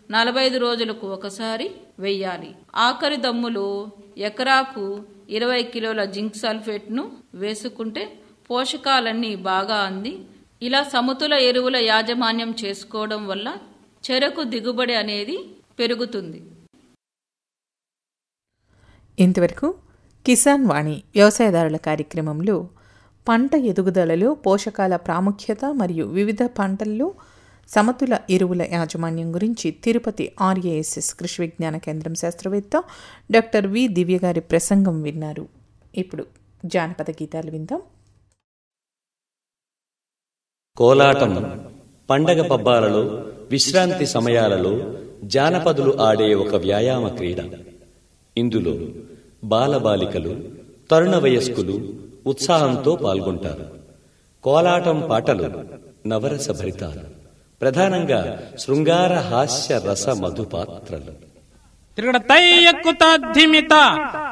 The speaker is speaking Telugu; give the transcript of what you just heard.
నలభై ఐదు రోజులకు ఒకసారి వెయ్యాలి ఆఖరి దమ్ములు ఎకరాకు ఇరవై కిలోల జింక్ సల్ఫేట్ను వేసుకుంటే పోషకాలన్నీ బాగా అంది ఇలా సమతుల ఎరువుల యాజమాన్యం చేసుకోవడం వల్ల చెరకు దిగుబడి అనేది పెరుగుతుంది ఇంతవరకు కిసాన్ వాణి వ్యవసాయదారుల కార్యక్రమంలో పంట ఎదుగుదలలో పోషకాల ప్రాముఖ్యత మరియు వివిధ పంటల్లో సమతుల ఎరువుల యాజమాన్యం గురించి తిరుపతి ఆర్ఏఎస్ఎస్ కృషి విజ్ఞాన కేంద్రం శాస్త్రవేత్త డాక్టర్ వి దివ్య గారి ప్రసంగం విన్నారు ఇప్పుడు జానపద గీతాలు విందాం కోలాటం పండగ పబ్బాలలో విశ్రాంతి సమయాలలో జానపదులు ఆడే ఒక వ్యాయామ క్రీడ ఇందులో బాలబాలికలు తరుణ వయస్కులు ఉత్సాహంతో పాల్గొంటారు కోలాటం పాటలు నవరస భరితాలు ప్రధానంగా శృంగార హాస్య రస మధుపాత్రలు తిరగడ తై ఎక్కుత ధిమిత